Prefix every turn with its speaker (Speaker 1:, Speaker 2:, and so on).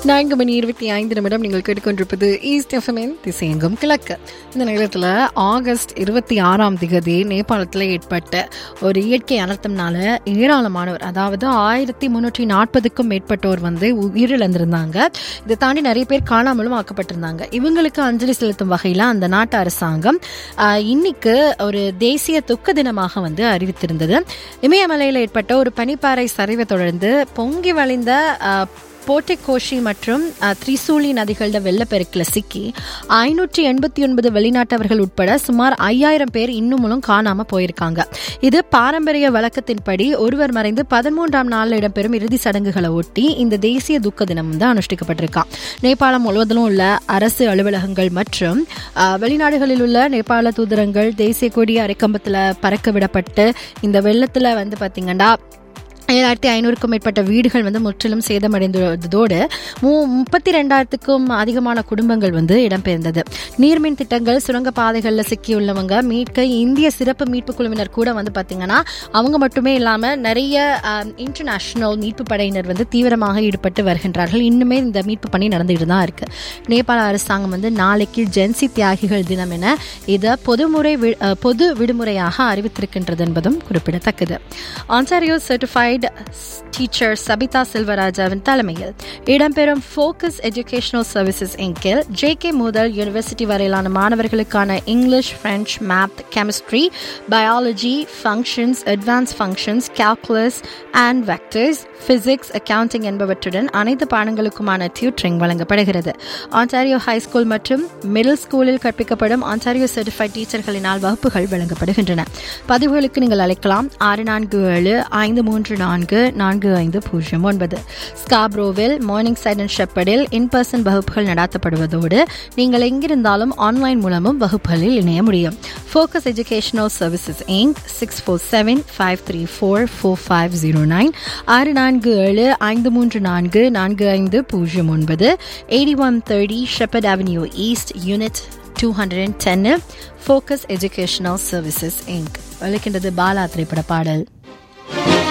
Speaker 1: நான்கு மணி இருபத்தி ஐந்து நிமிடம் நீங்கள் கேட்டுக்கொண்டிருப்பது ஈஸ்ட் எஃப்எம்என் திசையங்கும் கிழக்கு இந்த நேரத்தில் ஆகஸ்ட் இருபத்தி ஆறாம் திகதி நேபாளத்தில் ஏற்பட்ட ஒரு இயற்கை அனர்த்தம்னால ஏராளமானவர் அதாவது ஆயிரத்தி முன்னூற்றி நாற்பதுக்கும் மேற்பட்டோர் வந்து உயிரிழந்திருந்தாங்க இதை தாண்டி நிறைய பேர் காணாமலும் ஆக்கப்பட்டிருந்தாங்க இவங்களுக்கு அஞ்சலி செலுத்தும் வகையில் அந்த நாட்டு அரசாங்கம் ஆஹ், இன்னைக்கு ஒரு தேசிய துக்க தினமாக வந்து அறிவித்திருந்தது இமயமலையில் ஏற்பட்ட ஒரு பனிப்பாறை சரிவை தொடர்ந்து பொங்கி வழிந்த ஆஹ், போட்டெக்கோஷி மற்றும் அஹ், திரிசூலி நதிகளோட வெள்ளப்பெருக்கில் சிக்கி ஐநூற்றி எண்பத்தி ஒன்பது வெளிநாட்டவர்கள் உட்பட சுமார் ஐயாயிரம் பேர் இன்னுமும் காணாம போயிருக்காங்க இது பாரம்பரிய வழக்கத்தின்படி ஒருவர் மறைந்து பதிமூன்றாம் நாளில் இடம்பெறும் இறுதி சடங்குகளை ஒட்டி இந்த தேசிய துக்க தினம் வந்து அனுஷ்டிக்கப்பட்டிருக்கான் நேபாளம் முழுவதிலும் உள்ள அரசு அலுவலகங்கள் மற்றும் அஹ், வெளிநாடுகளில் உள்ள நேபாள தூதரங்கள் தேசிய கொடி அரைக்கம்பத்தில் பறக்க விடப்பட்டு இந்த வெள்ளத்தில் வந்து பார்த்தீங்கன்னா ஏழாயிரத்தி ஐநூறுக்கும் மேற்பட்ட வீடுகள் வந்து முற்றிலும் சேதமடைந்ததோடு மூ முப்பத்தி ரெண்டாயிரத்துக்கும் அதிகமான குடும்பங்கள் வந்து இடம்பெயர்ந்தது நீர்மின் திட்டங்கள் சுரங்க பாதைகளில் சிக்கியுள்ளவங்க மீட்க இந்திய சிறப்பு மீட்பு குழுவினர் கூட வந்து பார்த்தீங்கன்னா அவங்க மட்டுமே இல்லாமல் நிறைய இன்டர்நேஷனல் மீட்பு படையினர் வந்து தீவிரமாக ஈடுபட்டு வருகின்றார்கள் இன்னுமே இந்த மீட்பு பணி நடந்துகிட்டு தான் இருக்கு நேபாள அரசாங்கம் வந்து நாளைக்கு ஜென்சி தியாகிகள் தினம் என இதை பொதுமுறை வி- அஹ், பொது விடுமுறையாக அறிவித்திருக்கின்றது என்பதும் குறிப்பிடத்தக்கது Ontario certified teacher Sabitha Selvarajah தலைமையில் இடம்பெறும் ஃபோக்கஸ் எஜுகேஷனல் சர்வீசஸ் இங்கில் ஜே கே முதல் யூனிவர்சிட்டி வரையிலான மாணவர்களுக்கான English French math chemistry biology functions advanced functions calculus and vectors physics accounting என்பவற்றுடன் அனைத்து பாடங்களுக்குமான டியூட்டரிங் வழங்கப்படுகிறது ஆன்டாரியோ ஹை ஸ்கூல் மற்றும் மிடில் ஸ்கூலில் கற்பிக்கப்படும் ஆன்டாரியோ சர்டிஃபைட் டீச்சர்களினால் வகுப்புகள் வழங்கப்படுகின்றன பதிவுகளுக்கு நீங்கள் அழைக்கலாம் ஆறு நான்கு ஏழு ஐந்து மூன்று நான்கு நான்கு ஐந்து பூஜ்ஜியம் ஒன்பது ஸ்காப்ரோவில் மார்னிங் சைட் அண்ட் ஷெப்பர்டில் இன் பர்சன் வகுப்புகள் நடத்தப்படுவதோடு நீங்கள் எங்கிருந்தாலும் ஆன்லைன் மூலமும் வகுப்புகளில் இணைய முடியும் focus educational services Inc six four seven five three four four five zero nine ஆறு நான்கு ஏழு ஐந்து மூன்று நான்கு நான்கு ஐந்து பூஜ்ஜியம் ஒன்பது eighty one thirty Sheppard avenue east unit two hundred and ten focus educational services Inc வழக்கின்றது பாலா திரைப்பட பாடல்